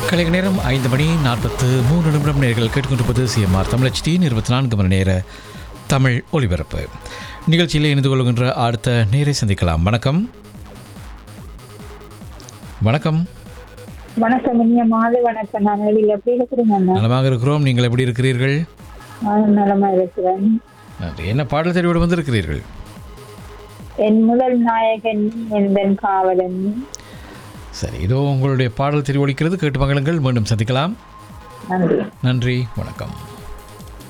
கலைஞர் நேரம் ஐந்து மணி நாற்பத்து மூன்று நிமிடம் நேர்கள் கேட்டுக்கொண்டிருப்பது சிஎம்ஆர் தமிழச்சியின் இருபத்தி நான்கு மணி நேர தமிழ் ஒலிபரப்பு நிகழ்ச்சியில் இணைந்து கொள்கின்ற அடுத்த நேரை சந்திக்கலாம் வணக்கம் வணக்கம் வணக்கம் இனிய மாலை வணக்கம் நான் வெளியில எப்படி இருக்கிறீங்க அண்ணா நலமாக இருக்கிறோம் நீங்கள் எப்படி இருக்கிறீர்கள் நான் நலமா இருக்கிறேன் நன்றி. என்ன பாடல் தெரிவோடு வந்திருக்கிறீர்கள் என் முதல் நாயகன் எந்தன் காவலன் சரி இதோ உங்களுடைய பாடல் தெரிவொழிக்கிறது கேட்டு மகளுங்கள் மீண்டும் சந்திக்கலாம் நன்றி நன்றி வணக்கம்